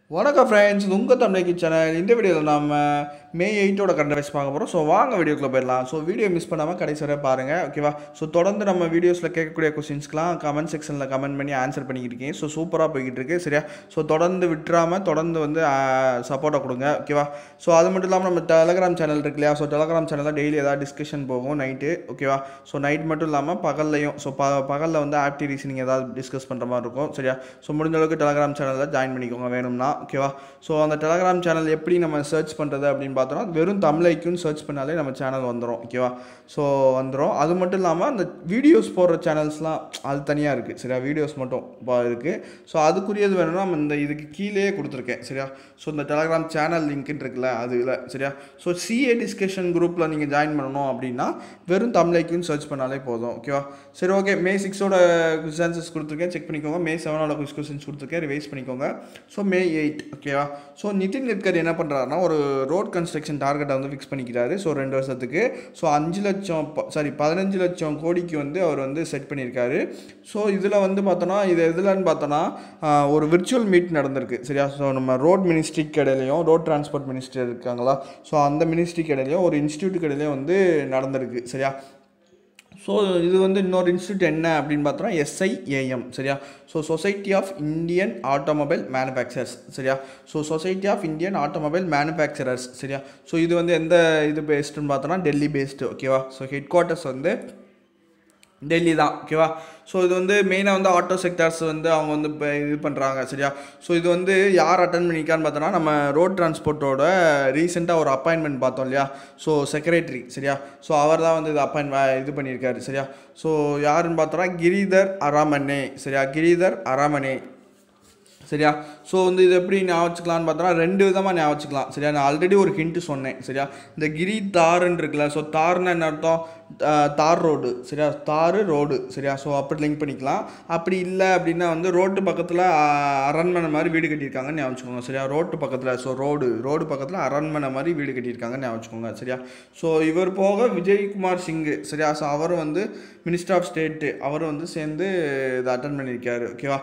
வணக்கம் ஃப்ரெண்ட்ஸ் இது உங்கள் தமிழ் சேனல் இந்த வீடியோவில் நம்ம மே எயிட்டோட கரண்ட் அஃபேர்ஸ் பார்க்க போகிறோம் ஸோ வாங்க வீடியோக்குள்ளே போயிடலாம் ஸோ வீடியோ மிஸ் பண்ணாமல் கடைசி வரை பாருங்கள் ஓகேவா ஸோ தொடர்ந்து நம்ம வீடியோஸில் கேட்கக்கூடிய கொஸ்டின்ஸ்க்குலாம் கமெண்ட் செக்ஷனில் கமெண்ட் பண்ணி ஆன்சர் பண்ணிக்கிட்டு இருக்கீங்க ஸோ சூப்பராக போய்கிட்டு இருக்கு சரியா ஸோ தொடர்ந்து விட்டுறாமல் தொடர்ந்து வந்து சப்போர்ட்டை கொடுங்க ஓகேவா ஸோ அது மட்டும் இல்லாமல் நம்ம டெலகிராம் சேனல் இருக்கு இல்லையா ஸோ டெலகிராம் சேனலில் டெய்லி ஏதாவது டிஸ்கஷன் போகும் நைட்டு ஓகேவா ஸோ நைட் மட்டும் இல்லாமல் பகல்லையும் ஸோ ப பகலில் வந்து ஆக்டி ரீசனிங் ஏதாவது டிஸ்கஸ் பண்ணுற மாதிரி இருக்கும் சரியா ஸோ முடிஞ்ச அளவுக்கு டெலகிராம் சேனலில் ஜாயின் பண்ணிக்கோங்க வேணும்னா ஓகேவா ஸோ அந்த டெலகிராம் சேனல் எப்படி நம்ம சர்ச் பண்ணுறது அப்படின்னு பார்த்தோம்னா வெறும் தமிழைக்குன்னு சர்ச் பண்ணாலே நம்ம சேனல் வந்துடும் ஓகேவா ஸோ வந்துடும் அது மட்டும் இல்லாமல் அந்த வீடியோஸ் போடுற சேனல்ஸ்லாம் அது தனியாக இருக்குது சரியா வீடியோஸ் மட்டும் இருக்குது ஸோ அதுக்குரியது வேணும்னா நம்ம இந்த இதுக்கு கீழே கொடுத்துருக்கேன் சரியா ஸோ இந்த டெலகிராம் சேனல் லிங்க்னு இருக்குல்ல அது இல்லை சரியா ஸோ சிஏ டிஸ்கஷன் குரூப்பில் நீங்கள் ஜாயின் பண்ணணும் அப்படின்னா வெறும் தமிழைக்குன்னு சர்ச் பண்ணாலே போதும் ஓகேவா சரி ஓகே மே சிக்ஸோட கொஸ்டின்ஸ் கொடுத்துருக்கேன் செக் பண்ணிக்கோங்க மே செவனோட கொஸ்டின்ஸ் கொடுத்துருக்கேன் ரிவைஸ் பண்ணிக்கோங்க ஸோ மே எயிட் ஓகேவா ஸோ நிதின் கட்கரி என்ன பண்ணுறாருன்னா ஒரு ரோட் கன்ஸ்ட்ரக்ஷன் டார்கெட்டை வந்து ஃபிக்ஸ் பண்ணிக்கிறாரு ஸோ ரெண்டு வருஷத்துக்கு ஸோ அஞ்சு லட்சம் சாரி பதினஞ்சு லட்சம் கோடிக்கு வந்து அவர் வந்து செட் பண்ணியிருக்காரு ஸோ இதில் வந்து பார்த்தோன்னா இது எதுலன்னு பார்த்தோன்னா ஆஹ், ஒரு விர்ச்சுவல் மீட் நடந்திருக்கு சரியா ஸோ நம்ம ரோட் மினிஸ்ட்ரிக்கு இடையிலையும் ரோட் டிரான்ஸ்போர்ட் மினிஸ்ட்ரி இருக்காங்களா ஸோ அந்த மினிஸ்ட்ரிக்கு இடையிலையும் ஒரு இன்ஸ்டியூட்டுக்கு இடையிலையும் வந்து நடந்திருக்கு சரியா ஸோ இது வந்து இன்னொரு இன்ஸ்டியூட் என்ன அப்படின்னு பார்த்தோம்னா எஸ்ஐஏஎம் சரியா so society of Indian automobile manufacturers சரியா so society of Indian automobile manufacturers சரியா ஸோ இது வந்து எந்த இது பேஸ்டுன்னு பார்த்தோம்னா டெல்லி பேஸ்டு ஓகேவா ஸோ ஹெட் குவார்ட்டர்ஸ் வந்து டெல்லி தான் ஓகேவா ஸோ இது வந்து மெயினாக வந்து ஆட்டோ செக்டார்ஸ் வந்து அவங்க வந்து இப்போ இது பண்ணுறாங்க சரியா ஸோ இது வந்து யார் அட்டன் பண்ணிக்கான்னு பார்த்தோன்னா நம்ம ரோட் டிரான்ஸ்போர்ட்டோட ரீசெண்டாக ஒரு அப்பாயின்மெண்ட் பார்த்தோம் இல்லையா ஸோ செக்ரட்டரி சரியா ஸோ அவர் தான் வந்து இது அப்பாயின் இது பண்ணியிருக்காரு சரியா ஸோ யாருன்னு பார்த்தோன்னா கிரிதர் அராமனே சரியா கிரிதர் அராமனே சரியா ஸோ வந்து இது எப்படி ஞாபகம் வச்சுக்கலாம்னு பார்த்தோன்னா ரெண்டு விதமாக ஞாபகம் வச்சுக்கலாம் சரியா நான் ஆல்ரெடி ஒரு ஹிண்ட்டு சொன்னேன் சரியா இந்த கிரி தாருன்னு இருக்குல்ல ஸோ தார்னு என்ன அர்த்தம் தா- தார் ரோடு சரியா தாரு ரோடு சரியா ஸோ அப்படி லிங்க் பண்ணிக்கலாம் அப்படி இல்லை அப்படின்னா வந்து ரோட்டு பக்கத்தில் அரண்மனை மாதிரி வீடு கட்டியிருக்காங்கன்னு ஞாபகம் வச்சுக்கோங்க சரியா ரோட்டு பக்கத்தில் ஸோ ரோடு ரோடு பக்கத்தில் அரண்மனை மாதிரி வீடு கட்டியிருக்காங்கன்னு ஞாபகம் வச்சுக்கோங்க சரியா ஸோ இவர் போக விஜய்குமார் சிங்கு சரியா ஸோ அவரும் வந்து மினிஸ்டர் ஆஃப் ஸ்டேட்டு அவரும் வந்து சேர்ந்து இதை அட்டன் பண்ணியிருக்காரு ஓகேவா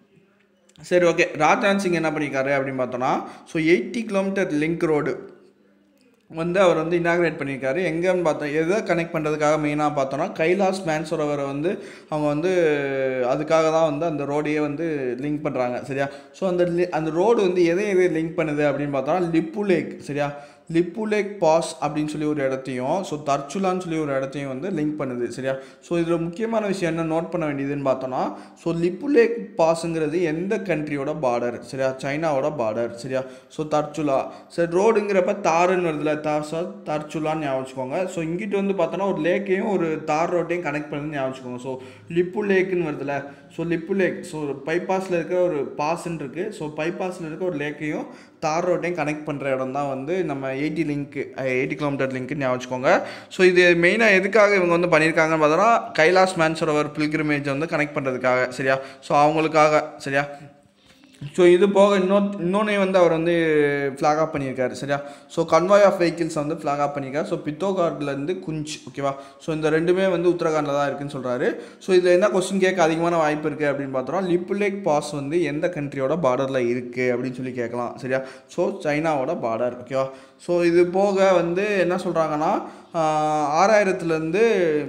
சரி ஓகே ராஜ்நாத் சிங் என்ன பண்ணியிருக்காரு அப்படின்னு பார்த்தோன்னா so eighty kilometre link road வந்து அவர் வந்து இனாகிரேட் பண்ணியிருக்காரு எங்கேன்னு பார்த்தோம் எதை கனெக்ட் பண்ணுறதுக்காக மெயினாக பார்த்தோன்னா கைலாஸ் மேன்சரோவரை வந்து அவங்க வந்து அதுக்காக தான் வந்து அந்த ரோடையே வந்து லிங்க் பண்ணுறாங்க சரியா ஸோ அந்த li- அந்த ரோடு வந்து எதை எதை லிங்க் பண்ணுது அப்படின்னு பார்த்தோன்னா லிப்பு லேக் சரியா லிப்பு லேக் பாஸ் அப்படின்னு சொல்லி ஒரு இடத்தையும் ஸோ தர்ச்சுலான்னு சொல்லி ஒரு இடத்தையும் வந்து லிங்க் பண்ணுது சரியா ஸோ இதில் முக்கியமான விஷயம் என்ன நோட் பண்ண வேண்டியதுன்னு பார்த்தோன்னா ஸோ லிப்பு லேக் பாஸுங்கிறது எந்த கண்ட்ரியோட பார்டர் சரியா சைனாவோட பார்டர் சரியா ஸோ தர்ச்சுலா சரி ரோடுங்கிறப்ப தாருன்னு வருதுல தாசா தர்ச்சுலான்னு ஞாபகம் வச்சுக்கோங்க ஸோ இங்கிட்டு வந்து பார்த்தோன்னா ஒரு லேக்கையும் ஒரு தார் ரோட்டையும் கனெக்ட் பண்ணி ஞாபகம் வச்சுக்கோங்க ஸோ லிப்பு லேக்குன்னு வருதுல ஸோ லிப்பு லேக் ஸோ பைபாஸில் இருக்க ஒரு பாஸ்ன்னு இருக்குது ஸோ பைபாஸில் இருக்க ஒரு லேக்கையும் தார் ரோட்டையும் கனெக்ட் பண்ணுற இடம் தான் வந்து நம்ம eighty link eighty kilometre link ஞாபகம் வச்சுக்கோங்க ஸோ இது மெயினாக எதுக்காக இவங்க வந்து பண்ணியிருக்காங்கன்னு பார்த்தோன்னா கைலாஸ் மேன்சரோவர் பில்கிரிமேஜை வந்து கனெக்ட் பண்ணுறதுக்காக சரியா ஸோ அவங்களுக்காக சரியா ஸோ இது போக இன்னொரு இன்னொன்னே வந்து அவர் வந்து ஃப்ளாக் ஆஃப் பண்ணியிருக்காரு சரியா ஸோ கன்வாய் ஆஃப் வெஹிக்கிள்ஸ் வந்து ஃப்ளாக் ஆஃப் பண்ணியிருக்காரு ஸோ பித்தோகார்ட்லேருந்து குஞ்ச் ஓகேவா ஸோ இந்த ரெண்டுமே வந்து உத்தரகாண்டில் தான் இருக்குன்னு சொல்கிறாரு ஸோ இதில் என்ன கொஸ்டின் கேட்க அதிகமான வாய்ப்பு இருக்குது அப்படின்னு பார்த்தோம்னா லிப் லேக் பாஸ் வந்து எந்த கண்ட்ரியோட பார்டரில் இருக்குது அப்படின்னு சொல்லி கேட்கலாம் சரியா ஸோ சைனாவோட பார்டர் ஓகேவா ஸோ இது போக வந்து என்ன சொல்கிறாங்கன்னா ஆறாயிரத்துலேருந்து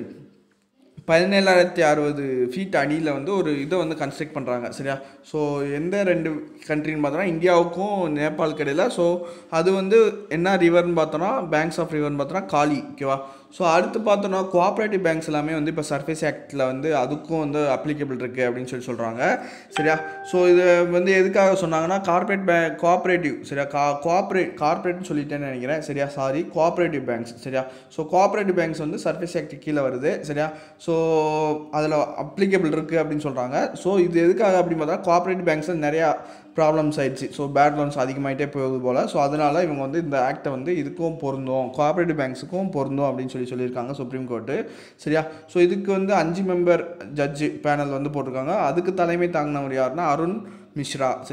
பதினேழாயிரத்தி அறுபது ஃபீட் அடியில் வந்து ஒரு இதை வந்து கன்ஸ்ட்ரக்ட் பண்ணுறாங்க சரியா ஸோ எந்த ரெண்டு கண்ட்ரின்னு பார்த்தோன்னா இந்தியாவுக்கும் நேபாளுக்கு இடையில ஸோ அது வந்து என்ன ரிவர்னு பார்த்தோன்னா பேங்க்ஸ் ஆஃப் ரிவர்னு பார்த்தோன்னா காலி ஓகேவா ஸோ அடுத்து பார்த்தோன்னா கோஆப்ரேட்டிவ் பேங்க்ஸ் எல்லாமே வந்து இப்போ சர்ஃபேஸ் ஆக்டில் வந்து அதுக்கும் வந்து அப்ளிகபிள் இருக்குது அப்படின்னு சொல்லி சொல்கிறாங்க சரியா ஸோ இது வந்து எதுக்காக சொன்னாங்கன்னா கார்பரேட் பேங்க் கோஆப்ரேட்டிவ் சரியா கா கோஆப்ரேட் கார்பரேட்னு சொல்லிட்டேன்னு நினைக்கிறேன் சரியா சாரி கோஆப்ரேட்டிவ் பேங்க்ஸ் சரியா ஸோ கோஆப்ரேட்டிவ் பேங்க்ஸ் வந்து சர்ஃபேஸ் ஆக்ட் கீழே வருது சரியா ஸோ அதில் அப்ளிகபிள் இருக்குது அப்படின்னு சொல்கிறாங்க ஸோ இது எதுக்காக அப்படின்னு பார்த்தா கோஆப்ரேட்டிவ் பேங்க்ஸில் நிறையா ப்ராப்ளம்ஸ் ஆயிடுச்சு ஸோ பேட் லோன்ஸ் அதிகமாகிட்டே போகுது போல் ஸோ அதனால் இவங்க வந்து இந்த ஆக்டை வந்து இதுக்கும் பொருந்தும் கோஆப்ரேட்டிவ் பேங்க்ஸுக்கும் பொருந்தும் அப்படின்னு சொல்லி சொல்லியிருக்காங்க சுப்ரீம் கோர்ட்டு சரியா ஸோ இதுக்கு வந்து அஞ்சு மெம்பர் ஜட்ஜு பேனல் வந்து போட்டிருக்காங்க அதுக்கு தலைமை தாங்கினவர் யாருன்னா அருண் மிஸ்ரா சரியா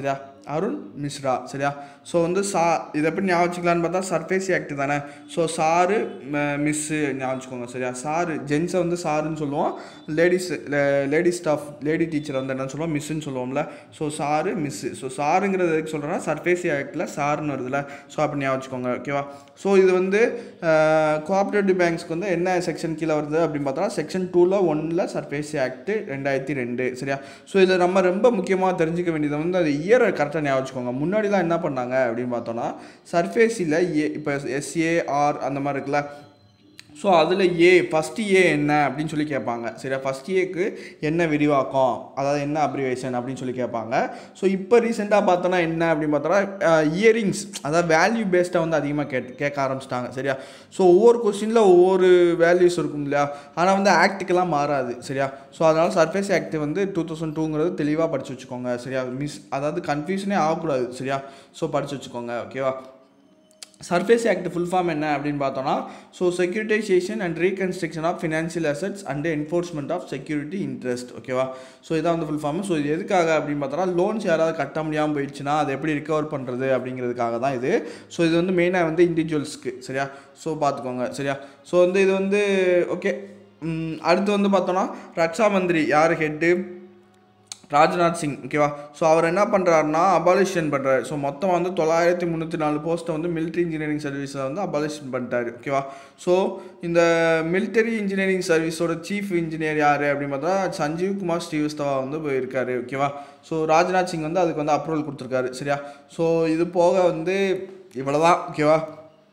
அருண் மிஸ்ரா சரியா ஸோ வந்து சா இதை எப்படி ஞாபகம் வச்சுக்கலான்னு பார்த்தா சர்ஃபேசி ஆக்ட் தானே ஸோ சாரு மிஸ்ஸு ஞாபகம் வச்சுக்கோங்க சரியா சாரு ஜென்ஸை வந்து சாருன்னு சொல்லுவோம் லேடிஸ் லேடி ஸ்டாஃப் லேடி டீச்சரை வந்து என்ன சொல்லுவோம் மிஸ்ஸுன்னு சொல்லுவோம்ல ஸோ சாரு மிஸ்ஸு ஸோ சாருங்கிறது எதுக்கு சொல்கிறேன்னா சர்ஃபேசி ஆக்டில் சாருன்னு வருதுல்ல ஸோ அப்படி ஞாபகம் வச்சுக்கோங்க ஓகேவா ஸோ இது வந்து கோஆப்ரேட்டிவ் பேங்க்ஸ்க்கு வந்து என்ன செக்ஷன் கீழே வருது அப்படின்னு பார்த்தோம்னா செக்ஷன் டூவில் ஒன்னில் சர்ஃபேசி ஆக்ட் ரெண்டாயிரத்தி ரெண்டு சரியா ஸோ இதில் நம்ம ரொம்ப முக்கியமாக தெரிஞ்சுக்க வேண்டியது வந்து அது இயரை கரெக்டாக ஞாபகம் வச்சுக்கோங்க முன்னாடிலாம் என்ன பண்ணாங்க அப்படின்னு பார்த்தோன்னா சர்ஃபேஸில் ஏ இப்போ எஸ்ஏஆர் அந்த மாதிரி இருக்குல்ல ஸோ அதில் ஏ ஃபஸ்ட்டு ஏ என்ன அப்படின்னு சொல்லி கேட்பாங்க சரியா ஃபஸ்ட் ஏக்கு என்ன விரிவாக்கம் அதாவது என்ன அப்ரிவேஷன் அப்படின்னு சொல்லி கேட்பாங்க ஸோ இப்போ ரீசெண்டாக பார்த்தோன்னா என்ன அப்படின்னு பார்த்தோன்னா இயரிங்ஸ் அதாவது வேல்யூ பேஸ்டாக வந்து அதிகமாக கேட் கேட்க ஆரம்பிச்சிட்டாங்க சரியா ஸோ ஒவ்வொரு கொஸ்டினில் ஒவ்வொரு வேல்யூஸ் இருக்கும் இல்லையா ஆனால் வந்து ஆக்டுக்கெல்லாம் மாறாது சரியா ஸோ அதனால் சர்ஃபேஸ் ஆக்ட் வந்து டூ தௌசண்ட் டூங்கிறது தெளிவாக படித்து வச்சுக்கோங்க சரியா மிஸ் அதாவது கன்ஃபியூஷனே ஆகக்கூடாது சரியா ஸோ படித்து வச்சுக்கோங்க ஓகேவா சர்ஃபேஸ் ஆக்ட் ஃபுல் ஃபார்ம் என்ன அப்படின்னு பார்த்தோன்னா so securitisation and reconstruction of financial assets and enforcement of security interest ஓகேவா ஸோ இதான் வந்து ஃபுல் ஃபார்ம் ஸோ இது எதுக்காக அப்படின்னு பார்த்தோன்னா லோன்ஸ் யாராவது கட்ட முடியாமல் போயிடுச்சுன்னா அதை எப்படி ரிகவர் பண்ணுறது அப்படிங்கிறதுக்காக தான் இது ஸோ இது வந்து மெயினாக வந்து இண்டிவிஜுவல்ஸ்க்கு சரியா ஸோ பார்த்துக்கோங்க சரியா ஸோ வந்து இது வந்து ஓகே அடுத்து வந்து பார்த்தோன்னா ரக்ஷா மந்திரி யார் ஹெட்டு ராஜ்நாத் சிங் ஓகேவா ஸோ அவர் என்ன பண்ணுறாருனா அபாலிஷன் பண்ணுறாரு ஸோ மொத்தம் வந்து தொள்ளாயிரத்தி முந்நூற்றி நாலு போஸ்ட்டை வந்து மிலிட்ரி இன்ஜினியரிங் சர்வீஸில் வந்து அபாலிஷன் பண்ணிட்டாரு ஓகேவா ஸோ இந்த மிலிட்டரி இன்ஜினியரிங் சர்வீஸோட சீஃப் இன்ஜினியர் யார் அப்படின்னு பார்த்தா சஞ்சீவ் குமார் ஸ்ரீவஸ்தவா வந்து போயிருக்காரு ஓகேவா ஸோ ராஜ்நாத் சிங் வந்து அதுக்கு வந்து அப்ரூவல் கொடுத்துருக்காரு சரியா ஸோ இது போக வந்து இவ்வளோதான் ஓகேவா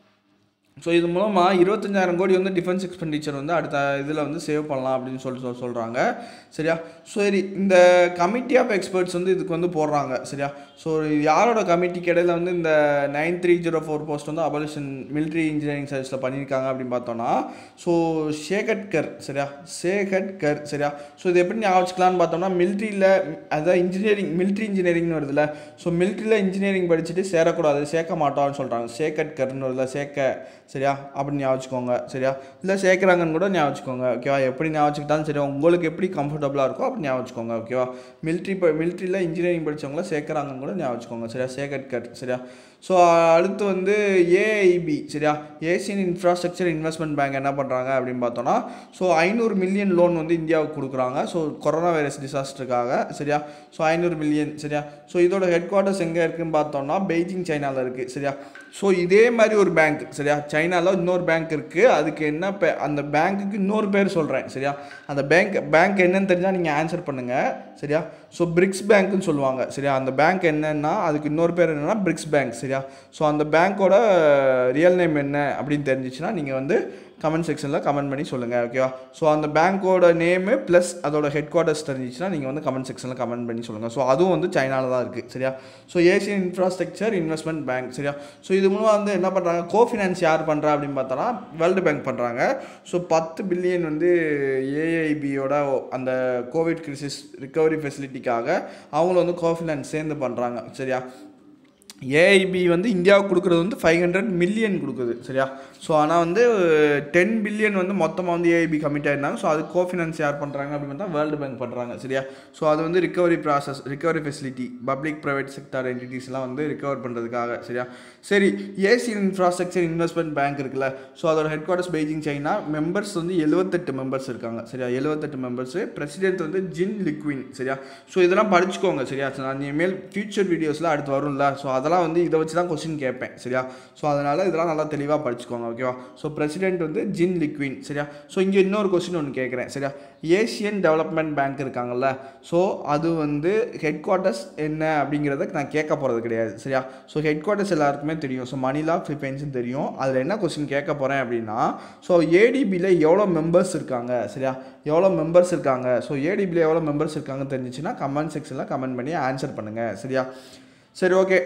ஸோ இது மூலமாக இருபத்தஞ்சாயிரம் கோடி வந்து டிஃபென்ஸ் எக்ஸ்பெண்டிச்சர் வந்து அடுத்த இதில் வந்து சேவ் பண்ணலாம் அப்படின்னு சொல்லி சொல் சொல்கிறாங்க சரியா சரி இந்த கமிட்டி ஆஃப் எக்ஸ்பர்ட்ஸ் வந்து இதுக்கு வந்து போடுறாங்க சரியா ஸோ யாரோட கமிட்டிக்கு இடையில வந்து இந்த nine three zero four post வந்து அபாலிஷன் மிலிட்ரி இன்ஜினியரிங் சர்வீஸில் பண்ணியிருக்காங்க அப்படின்னு பார்த்தோன்னா ஸோ ஷேகட்கர் சரியா ஷேகட்கர் சரியா ஸோ இது எப்படி ஞாபகம் வச்சுக்கலான்னு பார்த்தோம்னா மிலிட்ரியில் அதாவது இன்ஜினியரிங் மிலிட்ரி இன்ஜினியரிங்னு வருதுல்ல ஸோ மிலிட்ரியில் இன்ஜினியரிங் படிச்சுட்டு சேரக்கூடாது சேர்க்க மாட்டோம்னு சொல்கிறாங்க ஷேகட்கர்னு வருதுல சேர்க்க சரியா அப்படின்னு ஞாபகம் வச்சுக்கோங்க சரியா இல்லை சேர்க்குறாங்கன்னு கூட ஞாபகம் வச்சுக்கோங்க ஓகேவா எப்படி ஞாபகம் வச்சுக்கிட்டாலும் சரியா உங்களுக்கு எப்படி கம்ஃபர்டபுளாக இருக்கோ அப்படி ஞாபகம் வச்சுக்கோங்க ஓகேவா மிலிட்ரி இப்போ மிலிட்ரியில் இன்ஜினியரிங் படித்தவங்கள சேர்க்குறாங்கன்னு கூட ஞாபகம் வச்சுக்கோங்க சரியா சேகட்கர் சரியா ஸோ அடுத்து வந்து ஏஐபி சரியா ஏசியன் இன்ஃப்ராஸ்ட்ரக்சர் இன்வெஸ்ட்மெண்ட் பேங்க் என்ன பண்ணுறாங்க அப்படின்னு பார்த்தோன்னா ஸோ ஐநூறு மில்லியன் லோன் வந்து இந்தியாவுக்கு கொடுக்குறாங்க ஸோ கொரோனா வைரஸ் டிசாஸ்டருக்காக சரியா ஸோ ஐநூறு மில்லியன் சரியா ஸோ இதோட ஹெட் குவார்ட்டர்ஸ் எங்கே இருக்குன்னு பார்த்தோம்னா பெய்ஜிங் சைனாவில் இருக்குது சரியா ஸோ இதே மாதிரி ஒரு பேங்க் சரியா சைனாவில் இன்னொரு பேங்க் இருக்குது அதுக்கு என்ன பே அந்த பேங்க்குக்கு இன்னொரு பேர் சொல்கிறேன் சரியா அந்த பேங்க் பேங்க் என்னன்னு தெரிஞ்சால் நீங்கள் ஆன்சர் பண்ணுங்கள் சரியா ஸோ பிரிக்ஸ் பேங்க்குன்னு சொல்லுவாங்க சரியா அந்த பேங்க் என்னன்னா அதுக்கு இன்னொரு பேர் என்னென்னா பிரிக்ஸ் பேங்க் சரியா ஸோ அந்த பேங்க்கோட ரியல் நேம் என்ன அப்படின்னு தெரிஞ்சிச்சுன்னா நீங்கள் வந்து கமெண்ட் செக்ஷனில் கமெண்ட் பண்ணி சொல்லுங்கள் ஓகேவா ஸோ அந்த பேங்க்கோட நேமு ப்ளஸ் அதோட ஹெட் குவார்ட்டர்ஸ் தெரிஞ்சிச்சுன்னா நீங்கள் வந்து கமெண்ட் செக்ஷனில் கமெண்ட் பண்ணி சொல்லுங்கள் ஸோ அதுவும் வந்து சைனாவில் தான் இருக்குது சரியா so Asian infrastructure investment bank சரியா ஸோ இது மூலமாக வந்து என்ன பண்ணுறாங்க கோ ஃபினான்ஸ் யார் பண்ணுறா அப்படின்னு பார்த்தோன்னா வேர்ல்டு பேங்க் பண்ணுறாங்க ஸோ பத்து பில்லியன் வந்து ஏஐபியோட அந்த கோவிட் கிரிசிஸ் ரிகவரி ஃபெசிலிட்டிக்காக அவங்களும் வந்து கோ ஃபினான்ஸ் சேர்ந்து பண்ணுறாங்க சரியா ஏஐபி வந்து இந்தியாவுக்கு கொடுக்குறது வந்து ஃபைவ் ஹண்ட்ரட் மில்லியன் கொடுக்குது சரியா ஸோ ஆனால் வந்து டென் பில்லியன் வந்து மொத்தமாக வந்து ஏஐபி கமிட் ஆயிருந்தாங்க ஸோ அது கோஃபினான்ஸ் யார் பண்ணுறாங்க அப்படின்னு பார்த்தா வேர்ல்டு பேங்க் பண்ணுறாங்க சரியா ஸோ அது வந்து recovery process recovery facility public private sector என்டிட்டிஸ்லாம் வந்து ரிகவர் பண்ணுறதுக்காக சரியா சரி ஏசியன் இன்ஃப்ராஸ்ட்ரக்சர் இன்வெஸ்ட்மெண்ட் பேங்க் இருக்குல்ல ஸோ அதோட headquarters Beijing China members வந்து எழுபத்தெட்டு மெம்பர்ஸ் இருக்காங்க சரியா எழுபத்தெட்டு மெம்பர்ஸ் பிரசிடென்ட் வந்து ஜின் லிக்வின் சரியா ஸோ இதெல்லாம் படிச்சுக்கோங்க சரியா நான் இனிமேல் ஃபியூச்சர் வீடியோஸில் அடுத்து வரும்ல ஸோ அதெல்லாம் வந்து இதை வச்சு தான் கொஸ்டின் கேட்பேன் சரியா ஸோ அதனால் இதெல்லாம் நல்லா தெளிவாக படிச்சுக்கோங்க ஓகேவா ஸோ பிரசிடென்ட் வந்து ஜின் லிக்வின் சரியா ஸோ இங்கே இன்னொரு கொஸ்டின் ஒன்று கேட்குறேன் சரியா ஏசியன் டெவலப்மெண்ட் பேங்க் இருக்காங்கல்ல ஸோ அது வந்து ஹெட் குவார்ட்டர்ஸ் என்ன அப்படிங்கிறத நான் கேட்க போகிறது கிடையாது சரியா ஸோ ஹெட் குவார்ட்டர்ஸ் எல்லாருக்குமே தெரியும் ஸோ மணிலா ஃபிலிப்பைன்ஸும் தெரியும் அதில் என்ன கொஸ்டின் கேட்க போகிறேன் அப்படின்னா ஸோ ஏடிபியில் எவ்வளோ மெம்பர்ஸ் இருக்காங்க சரியா எவ்வளோ மெம்பர்ஸ் இருக்காங்க ஸோ ஏடிபியில் எவ்வளோ மெம்பர்ஸ் இருக்காங்க தெரிஞ்சிச்சுன்னா கமெண்ட் செக்ஷனில் கமெண்ட் பண்ணி ஆன்சர் பண்ணுங்கள் சரியா சரி ஓகே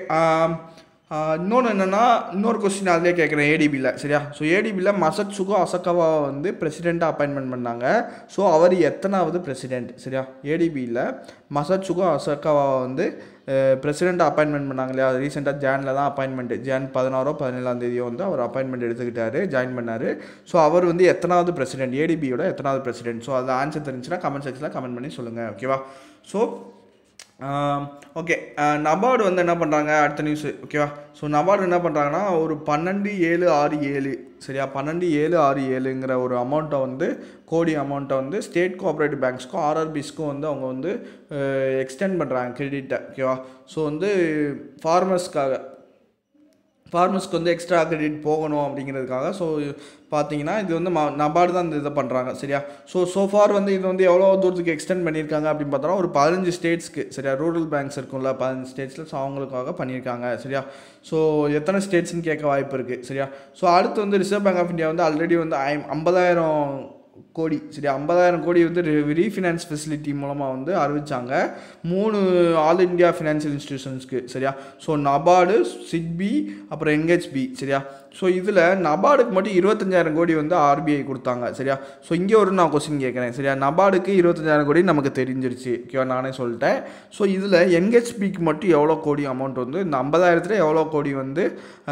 இன்னொன்று என்னென்னா இன்னொரு கொஸ்டின் அதிலே கேட்குறேன் ஏடிபியில் சரியா ஸோ ஏடிபியில் மசத் சுகோ அசக்காவா வந்து பிரசிடெண்ட்டாக அப்பாயின்மெண்ட் பண்ணாங்க ஸோ அவர் எத்தனாவது பிரசிடெண்ட் சரியா ஏடிபியில் மசத் சுகோ அசக்காவா வந்து பிரசிடெண்ட் அப்பாயின்மெண்ட் பண்ணாங்க இல்லையா ரீசெண்டாக ஜானில் தான் அப்பாயின்மெண்ட் ஜான் பதினாறோ பதினேழாம் தேதியோ வந்து அவர் அப்பாயின்மெண்ட் எடுத்துக்கிட்டாரு ஜாயின் பண்ணார் ஸோ அவர் வந்து எத்தனாவது பிரசிடெண்ட் ஏடிபியோட எத்தனாவது பிரசிடெண்ட் ஸோ அது ஆன்சர் தெரிஞ்சுன்னா கமெண்ட் செக்ஷனில் கமெண்ட் பண்ணி சொல்லுங்கள் ஓகேவா ஸோ ஓகே நபார்டு வந்து என்ன பண்ணுறாங்க அடுத்த நியூஸு ஓகேவா ஸோ நபார்டு என்ன பண்ணுறாங்கன்னா ஒரு பன்னெண்டு ஏழு ஆறு ஏழு சரியா பன்னெண்டு ஏழு ஆறு ஏழுங்கிற ஒரு அமௌண்ட்டை வந்து கோடி அமௌண்ட்டை வந்து ஸ்டேட் கோஆப்ரேட்டிவ் பேங்க்ஸ்க்கும் ஆர்ஆர்பிஸ்க்கும் வந்து அவங்க வந்து எக்ஸ்டெண்ட் பண்ணுறாங்க கிரெடிட்டை ஓகேவா ஸோ வந்து ஃபார்மர்ஸ்க்காக ஃபார்மர்ஸ்க்கு வந்து எக்ஸ்ட்ரா கிரெடிட் போகணும் அப்படிங்கிறதுக்காக ஸோ பார்த்தீங்கன்னா இது வந்து ம நபார்டு தான் இந்த இதை பண்ணுறாங்க சரியா ஸோ சோஃபார் வந்து இது வந்து எவ்வளோ தூரத்துக்கு எக்ஸ்டெண்ட் பண்ணியிருக்காங்க அப்படின்னு பார்த்தோன்னா ஒரு பதினஞ்சு ஸ்டேட்ஸ்க்கு சரியா ரூரல் பேங்க்ஸ் இருக்கும்ல பதினஞ்சு ஸ்டேட்ஸில் ஸோ அவங்களுக்காக பண்ணியிருக்காங்க சரியா ஸோ எத்தனை ஸ்டேட்ஸ்னு கேட்க வாய்ப்பு இருக்குது சரியா ஸோ அடுத்து வந்து ரிசர்வ் பேங்க் ஆஃப் இந்தியா வந்து ஆல்ரெடி வந்து ஐ- ஐம்பதாயிரம் கோடி சரி ஐம்பதாயிரம் கோடி வந்து ரீஃபினான்ஸ் ஃபெசிலிட்டி மூலமாக வந்து அறிவிச்சாங்க மூணு ஆல் இந்தியா ஃபினான்ஷியல் இன்ஸ்டிடியூஷன்ஸ்க்கு சரியா ஸோ நபார்டு சிட்பி அப்புறம் என்ஹெச்பி சரியா ஸோ இதில் நபார்டுக்கு மட்டும் இருபத்தஞ்சாயிரம் கோடி வந்து ஆர்பிஐ கொடுத்தாங்க சரியா ஸோ இங்கே ஒரு நான் கொஸ்டின் கேட்குறேன் சரியா நபார்டுக்கு இருபத்தஞ்சாயிரம் கோடி நமக்கு தெரிஞ்சிருச்சு ஓகேவா நானே சொல்லிட்டேன் ஸோ இதில் என்ஹெச்பிக்கு மட்டும் எவ்வளோ கோடி அமௌண்ட் வந்து இந்த ஐம்பதாயிரத்தில் எவ்வளோ கோடி வந்து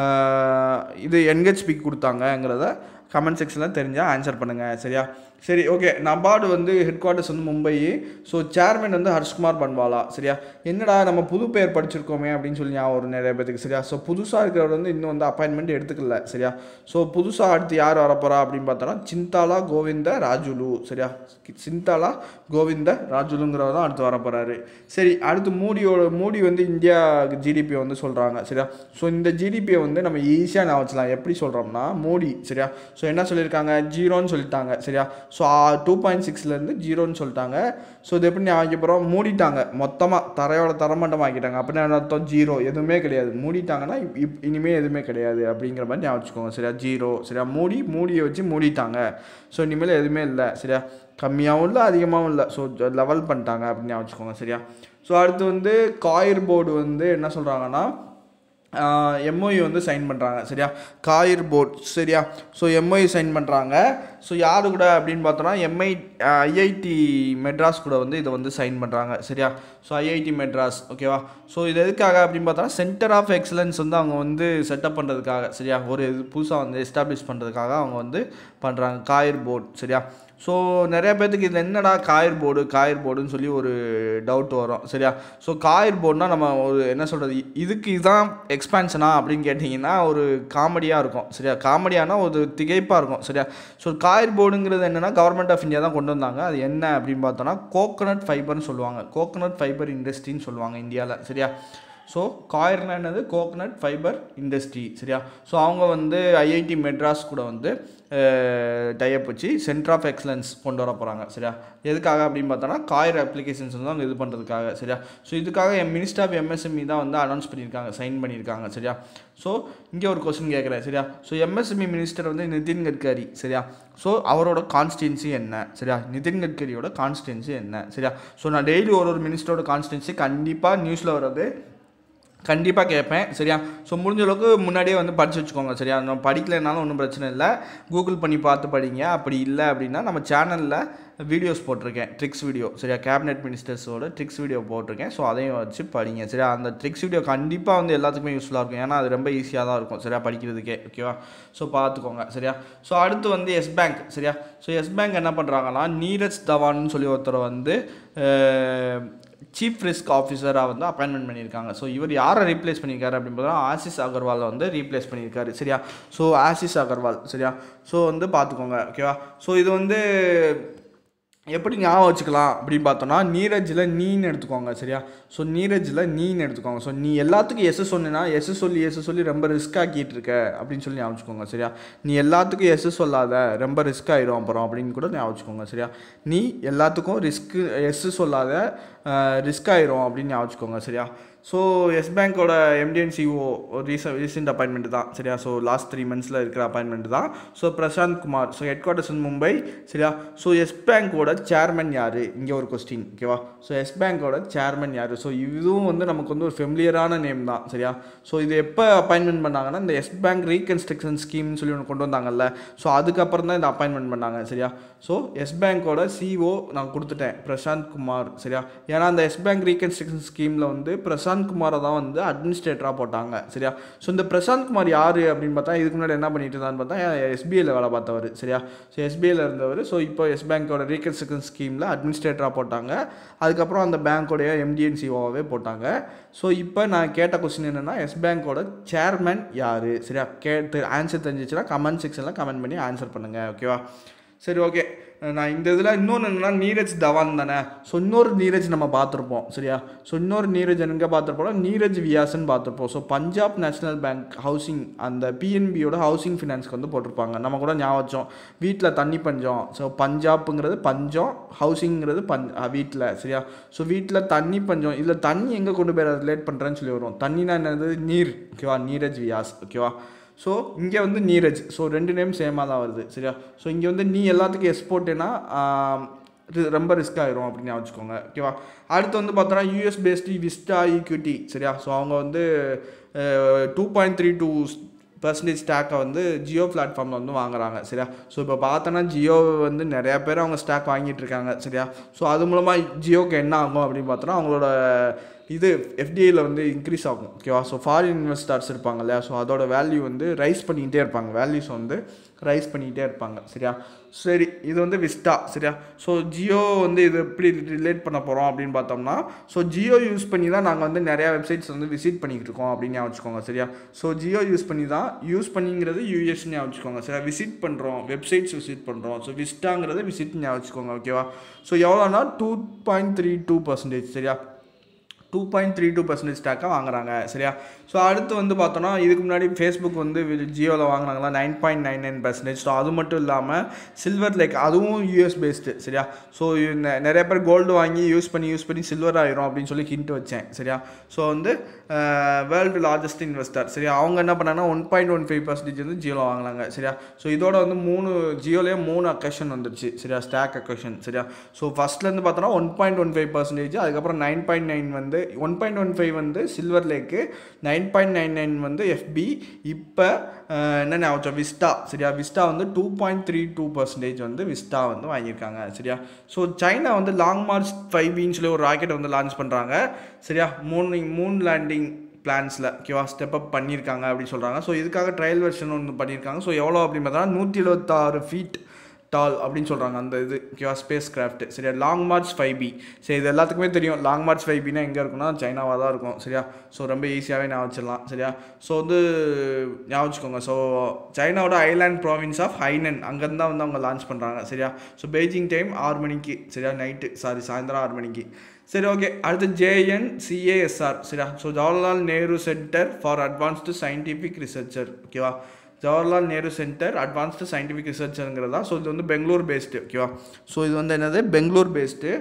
ஆஹ், இது என்ஹெச்பிக்கு கொடுத்தாங்கங்கிறத கமெண்ட் செக்ஷனில் தெரிஞ்சால் ஆன்சர் பண்ணுங்கள் சரியா சரி ஓகே நபார்டு வந்து ஹெட் குவார்ட்டர்ஸ் வந்து மும்பை ஸோ சேர்மன் வந்து ஹர்ஷ்குமார் பன்வாலா சரியா என்னடா நம்ம புது பேர் படிச்சிருக்கோமே அப்படின்னு சொல்லி ஞாபகம் வரும் நிறைய பேத்துக்கு சரியா ஸோ புதுசாக இருக்கிறவர் வந்து இன்னும் வந்து அப்பாயின்மெண்ட் எடுத்துக்கல சரியா ஸோ புதுசாக அடுத்து யார் வரப்போறா அப்படின்னு பார்த்தோன்னா சிந்தாலா கோவிந்த ராஜுலு சரியா சிந்தாலா கோவிந்த ராஜுலுங்கிறவர் தான் அடுத்து வரப்போறாரு சரி அடுத்து மூடியோட மூடி வந்து இந்தியா ஜிடிபி வந்து சொல்கிறாங்க சரியா ஸோ இந்த ஜிடிபியை வந்து நம்ம ஈஸியாக நான் வச்சலாம் எப்படி சொல்கிறோம்னா மோடி சரியா ஸோ என்ன சொல்லியிருக்காங்க ஜீரோன்னு சொல்லிட்டாங்க சரியா ஸோ டூ பாயிண்ட் சிக்ஸ்லேருந்து ஜீரோன்னு சொல்லிட்டாங்க ஸோ இது எப்படி ஞாபகம் வைக்க போகிறோம் மூடிட்டாங்க மொத்தமாக தரையோட தரமட்டம் ஆக்கிட்டாங்க அப்படின்னா என்ன அர்த்தம் ஜீரோ எதுவுமே கிடையாது மூடிட்டாங்கன்னா இப் இப் இனிமேல் எதுவுமே கிடையாது அப்படிங்கிற மாதிரி ஞாபகம் வச்சுக்கோங்க சரியா ஜீரோ சரியா மூடி மூடியை வச்சு மூடிட்டாங்க ஸோ இனிமேல் எதுவுமே இல்லை சரியா கம்மியாகவும் இல்லை அதிகமாகவும் இல்லை ஸோ லெவல் பண்ணிட்டாங்க அப்படின்னு ஞாபகம் வச்சுக்கோங்க சரியா ஸோ அடுத்து வந்து காயிர் போர்டு வந்து என்ன சொல்கிறாங்கன்னா எம்ஓயு வந்து சைன் பண்ணுறாங்க சரியா காயிர் போர்ட் சரியா ஸோ எம்ஓயு சைன் பண்ணுறாங்க ஸோ யாரு கூட அப்படின்னு பார்த்தோன்னா எம்ஐ ஐஐடி மெட்ராஸ் கூட வந்து இதை வந்து சைன் பண்ணுறாங்க சரியா ஸோ ஐஐடி மெட்ராஸ் ஓகேவா ஸோ இது எதுக்காக அப்படின்னு பார்த்தோன்னா சென்டர் ஆஃப் எக்ஸலன்ஸ் வந்து அவங்க வந்து செட்டப் பண்ணுறதுக்காக சரியா ஒரு இது புதுசாக வந்து எஸ்டாப்ளிஷ் பண்ணுறதுக்காக அவங்க வந்து பண்ணுறாங்க காயிர் போர்ட் சரியா ஸோ நிறைய பேர்த்துக்கு இதில் என்னடா காயர் போர்டு காயர் போர்டுன்னு சொல்லி ஒரு டவுட் வரும் சரியா ஸோ காயர் போர்டுனா நம்ம ஒரு என்ன சொல்கிறது இதுக்கு இதுதான் எக்ஸ்பான்ஷனா அப்படின்னு கேட்டிங்கன்னா ஒரு காமெடியாக இருக்கும் சரியா காமெடியானா ஒரு திகைப்பாக இருக்கும் சரியா ஸோ காயர் போர்டுங்கிறது என்னென்னா கவர்மெண்ட் ஆஃப் இந்தியா தான் கொண்டு வந்தாங்க அது என்ன அப்படின்னு பார்த்தோன்னா கோகனட் ஃபைபர்னு சொல்லுவாங்க கோகனட் ஃபைபர் இண்டஸ்ட்ரின்னு சொல்லுவாங்க இந்தியாவில் சரியா ஸோ காயர்னா என்னது கோகனட் ஃபைபர் இண்டஸ்ட்ரி சரியா ஸோ அவங்க வந்து ஐஐடி மெட்ராஸ் கூட வந்து டைப் வச்சு சென்டர் ஆஃப் எக்ஸலன்ஸ் கொண்டு வர போகிறாங்க சரியா எதுக்காக அப்படின்னு பார்த்தோன்னா காயர் அப்ளிகேஷன்ஸ் வந்து அவங்க இது பண்ணுறதுக்காக சரியா ஸோ இதுக்காக என் மினிஸ்டர் ஆஃப் எம்எஸ்எம்இ தான் வந்து அனௌன்ஸ் பண்ணியிருக்காங்க சைன் பண்ணியிருக்காங்க சரியா ஸோ இங்கே ஒரு கொஸ்டின் கேட்குறேன் சரியா ஸோ எம்எஸ்எம்இ மினிஸ்டர் வந்து நிதின் கட்கரி சரியா ஸோ அவரோட கான்ஸ்டியன்சி என்ன சரியா நிதின் கட்கரியோட கான்ஸ்டியன்சி என்ன சரியா ஸோ நான் டெய்லி ஒரு ஒரு மினிஸ்டரோட கான்ஸ்டியன்சி கண்டிப்பாக நியூஸில் வர்றது கண்டிப்பாக கேட்பேன் சரியா ஸோ முடிஞ்ச அளவுக்கு முன்னாடியே வந்து படிச்சு வச்சுக்கோங்க சரியா நம்ம படிக்கலைனாலும் ஒன்றும் பிரச்சனை இல்லை கூகுள் பண்ணி பார்த்து படிங்க அப்படி இல்லை அப்படின்னா நம்ம சேனலில் வீடியோஸ் போட்டிருக்கேன் ட்ரிக்ஸ் வீடியோ சரியா கேபினெட் மினிஸ்டர்ஸோட ட்ரிக்ஸ் வீடியோ போட்டிருக்கேன் ஸோ அதையும் வச்சு படிங்க சரியா அந்த ட்ரிக்ஸ் வீடியோ கண்டிப்பாக வந்து எல்லாத்துக்குமே யூஸ்ஃபுல்லாக இருக்கும் ஏன்னா அது ரொம்ப ஈஸியாக தான் இருக்கும் சரியா படிக்கிறதுக்கே ஓகேவா ஸோ பார்த்துக்கோங்க சரியா ஸோ அடுத்து வந்து எஸ் பேங்க் சரியா ஸோ எஸ் பேங்க் என்ன பண்ணுறாங்கன்னா நீரஜ் தவான்னு சொல்லி ஒருத்தரை வந்து சீஃப் ரிஸ்க் ஆஃபீஸராக வந்து அப்பாயின்மெண்ட் பண்ணியிருக்காங்க ஸோ இவர் யாரை ரீப்ளேஸ் பண்ணியிருக்காரு அப்படின்னு பார்த்தா ஆசிஸ் அகர்வாலை வந்து ரீப்ளேஸ் பண்ணியிருக்காரு சரியா ஸோ ஆசிஸ் அகர்வால் சரியா ஸோ வந்து பார்த்துக்கோங்க ஓகேவா ஸோ இது வந்து எப்படி ஞாபகம் வச்சுக்கலாம் அப்படின்னு பார்த்தோன்னா நீரஜில் நீன்னு எடுத்துக்கோங்க சரியா ஸோ நீரஜில் நீன்னு எடுத்துக்கோங்க ஸோ நீ எல்லாத்துக்கும் எஸ் சொன்னா எஸ் சொல்லி எஸ் சொல்லி ரொம்ப ரிஸ்க் ஆக்கிட்டு இருக்க அப்படின்னு சொல்லி ஞாபகம் வச்சுக்கோங்க சரியா நீ எல்லாத்துக்கும் எஸ் சொல்லாத ரொம்ப ரிஸ்க் ஆயிடும் அப்புறம் அப்படின்னு கூட ஞாபகம் வச்சுக்கோங்க சரியா நீ எல்லாத்துக்கும் ரிஸ்க்கு எஸ் சொல்லாத ரிஸ்க் ஆயிரும் அப்படின்னு ஞாபகம் வச்சுக்கோங்க சரியா ஸோ எஸ் பேங்க்கோட எம்டிஎன் சிஓ ரீச ரீசெண்ட் அப்பாயின்மெண்ட் தான் சரியா ஸோ லாஸ்ட் த்ரீ மந்த்ஸில் இருக்கிற அப்பாயின்மெண்ட் தான் so Prashant Kumar so headquarters in Mumbai சரியா ஸோ எஸ் பேங்க்கோட சேர்மன் யார் இங்கே ஒரு கொஸ்டின் ஓகேவா ஸோ எஸ் பேங்க்கோட சேர்மன் யார் ஸோ இதுவும் வந்து நமக்கு வந்து ஒரு ஃபெமிலியரான நேம் தான் சரியா ஸோ இது எப்போ அப்பாயின்மெண்ட் பண்ணாங்கன்னா இந்த எஸ் பேங்க் ரீகன்ஸ்ட்ரக்ஷன் ஸ்கீம்னு சொல்லி ஒன்று கொண்டு வந்தாங்கல்ல ஸோ அதுக்கப்புறம் தான் இந்த அப்பாயின்மெண்ட் பண்ணாங்க சரியா ஸோ எஸ் பேங்க்கோட சிஓ நான் கொடுத்துட்டேன் பிரசாந்த் குமார் சரியா ஏன்னா அந்த எஸ் பேங்க் ரீகன்ஸ்ட்ரக்ஷன் ஸ்கீமில் வந்து பிரசாந்த் பிரசாந்த் குமாரை தான் வந்து அட்மினிஸ்ட்ரேட்டராக போட்டாங்க சரியா ஸோ இந்த பிரசாந்த் குமார் யார் அப்படின்னு பார்த்தா இதுக்கு முன்னாடி என்ன பண்ணிட்டு இருந்தான்னு பார்த்தா எஸ்பிஐயில் வேலை பார்த்தவர் சரியா ஸோ எஸ்பிஐயில் இருந்தவர் ஸோ இப்போ எஸ் பேங்கோட ரீகன்ஸ்ட்ரக்ஷன் ஸ்கீமில் அட்மினிஸ்ட்ரேட்டராக போட்டாங்க அதுக்கப்புறம் அந்த பேங்க்கோடைய எம்டிஎன்சிஓவே போட்டாங்க ஸோ இப்போ நான் கேட்ட கொஸ்டின் என்னென்னா எஸ் பேங்கோட சேர்மன் யார் சரியா கேட்டு ஆன்சர் தெரிஞ்சிச்சுன்னா கமெண்ட் செக்ஷனில் கமெண்ட் பண்ணி ஆன்சர் பண்ணுங்கள் ஓகேவா சரி ஓகே நான் இந்த இதில் இன்னொன்று என்னன்னா நீரஜ் தவான் தானே ஸோ இன்னொரு நீரஜ் நம்ம பார்த்துருப்போம் சரியா ஸோ இன்னொரு நீரஜ் எங்கே பார்த்துருப்போம் நீரஜ் வியாசன் பார்த்துருப்போம் so Punjab national bank housing அந்த பிஎன்பியோட ஹவுசிங் ஃபினான்ஸ்க்கு வந்து போட்டிருப்பாங்க நம்ம கூட ஞாபகம் வச்சோம் வீட்டில் தண்ணி பஞ்சம் ஸோ பஞ்சாப்புங்கிறது பஞ்சம் ஹவுசிங்கிறது பஞ் வீட்டில் சரியா ஸோ வீட்டில் தண்ணி பஞ்சம் இதில் தண்ணி எங்கே கொண்டு போய் ரிலேட் பண்ணுறேன்னு சொல்லி வரும் தண்ணினா என்னது நீர் ஓகேவா நீரஜ் வியாஸ் ஓகேவா ஸோ இங்கே வந்து நீரஜ் ஸோ ரெண்டு நேம் சேமாக தான் வருது சரியா ஸோ இங்கே வந்து நீ எல்லாத்துக்கும் எக்ஸ்போர்ட்டுனா ரொம்ப ரிஸ்க் ஆயிரும் அப்படின்னு வச்சுக்கோங்க ஓகேவா அடுத்து வந்து பார்த்தோன்னா யூஎஸ் பேஸ்டி விஸ்டா ஈக்விட்டி சரியா ஸோ அவங்க வந்து two point three two percentage ஸ்டாக்கை வந்து ஜியோ பிளாட்ஃபார்மில் வந்து வாங்குறாங்க சரியா ஸோ இப்போ பார்த்தோன்னா ஜியோ வந்து நிறையா பேர் அவங்க ஸ்டாக் வாங்கிட்டு இருக்காங்க சரியா ஸோ அது மூலமாக ஜியோக்கு என்ன ஆகும் அப்படின்னு பார்த்தோன்னா அவங்களோட இது எஃப்டிஐயில் வந்து இன்க்ரீஸ் ஆகும் ஓகேவா ஸோ ஃபாரின் இன்வெஸ்டர்ஸ் இருப்பாங்க இல்லையா ஸோ அதோட வேல்யூ வந்து ரைஸ் பண்ணிக்கிட்டே இருப்பாங்க வேல்யூஸ் வந்து ரைஸ் பண்ணிக்கிட்டே இருப்பாங்க சரியா சரி இது வந்து விஸ்டா சரியா ஸோ ஜியோ வந்து இது எப்படி ரிலேட் பண்ண போகிறோம் அப்படின்னு பார்த்தோம்னா ஸோ ஜியோ யூஸ் பண்ணி தான் நாங்கள் வந்து நிறையா வெப்சைட்ஸ் வந்து விசிட் பண்ணிக்கிட்டு இருக்கோம் அப்படின்னு ஞாபகம் வச்சுக்கோங்க சரியா ஸோ ஜியோ யூஸ் பண்ணி தான் யூஸ் பண்ணிங்கிறது யூஎஸ்னு ஞாபகம் வச்சுக்கோங்க சரியா விசிட் பண்ணுறோம் வெப்சைட்ஸ் விசிட் பண்ணுறோம் ஸோ விஸ்டாங்கிறது விசிட் ஞாபகம் வச்சுக்கோங்க ஓகேவா ஸோ எவ்வளோனா two point three two percentage சரியா two point three two percentage ஸ்டாக்காக வாங்குறாங்க சரியா ஸோ அடுத்து வந்து பார்த்தோன்னா இதுக்கு முன்னாடி ஃபேஸ்புக் வந்து ஜியோவில் வாங்கினாங்களா nine point nine nine percentage so அது மட்டும் இல்லாமல் சில்வர் லைக் அதுவும் யூஎஸ் பேஸ்டு சரியா ஸோ நிறைய பேர் கோல்டு வாங்கி யூஸ் பண்ணி யூஸ் பண்ணி சில்வர் ஆயிரும் அப்படின்னு சொல்லி ஹிண்ட் வச்சேன் சரியா ஸோ வந்து வேர்ல்டு லார்ஜஸ்ட் இன்வெஸ்டர் சரியா அவங்க என்ன பண்ணாங்கன்னா one point one five percentage வந்து ஜியோவில் வாங்கினாங்க சரியா ஸோ இதோட வந்து மூணு ஜியோலேயே மூணு அக்கஷன் வந்துருச்சு சரியா ஸ்டாக் அக்கஷன் சரியா ஸோ ஃபஸ்ட்லேருந்து பார்த்தோன்னா one point one five percentage அதுக்கப்புறம் நைன் பாயிண்ட் நைன் வந்து ஒன் பாயிண்ட் ஒன் ஃபைவ் வந்து Silver Lake nine point nine nine வந்து எஃபி இப்போ என்ன ஞாபகம் விஸ்டா சரியா விஸ்டா வந்து two point three two percentage வந்து விஸ்டா வந்து வாங்கியிருக்காங்க சரியா ஸோ சைனா வந்து லாங் மார்ச் ஃபைவ் பின்னு சொல்லி ஒரு ராக்கெட் வந்து லான்ச் பண்ணுறாங்க சரியா மூன் மூன் லேண்டிங் பிளான்ஸில் ஓகேவா ஸ்டெப் அப் பண்ணியிருக்காங்க அப்படின்னு சொல்கிறாங்க ஸோ இதுக்காக ட்ரையல் வெர்ஷன் ஒன்று பண்ணியிருக்காங்க ஸோ எவ்வளோ அப்படின்னு பார்த்தா நூற்றி எழுபத்தாறு ஃபீட் டால் அப்படின்னு சொல்கிறாங்க அந்த இது ஓகேவா ஸ்பேஸ் கிராஃப்ட் சரியா லாங் மார்ச் ஃபைவ் பி சரி இது எல்லாத்துக்குமே தெரியும் லாங் மார்ச் ஃபைவ் பினா எங்கே இருக்குன்னா சைனாவாக தான் இருக்கும் சரியா ஸோ ரொம்ப ஈஸியாகவே ஞாபகம் வச்சிடலாம் சரியா ஸோ வந்து ஞாபகம் வச்சுக்கோங்க ஸோ சைனாவோட ஐலாண்ட் ப்ராவின்ஸ் ஆஃப் ஹைனன் அங்கேருந்து தான் வந்து அவங்க லான்ச் பண்ணுறாங்க சரியா ஸோ பெய்ஜிங் டைம் ஆறு மணிக்கு சரியா நைட்டு சாரி சாயந்தரம் ஆறு மணிக்கு சரி ஓகே அடுத்து ஜேஎன் சிஏஎஸ்ஆர் சரியா so Jawaharlal Nehru centre for advanced scientific researcher ஓகேவா Jawaharlal Nehru centre advanced scientific ரிசர்ச்சருங்கிறது தான் ஸோ இது வந்து பெங்களூர் பேஸ்டு ஓகேவா ஸோ இது வந்து என்னது Bengaluru based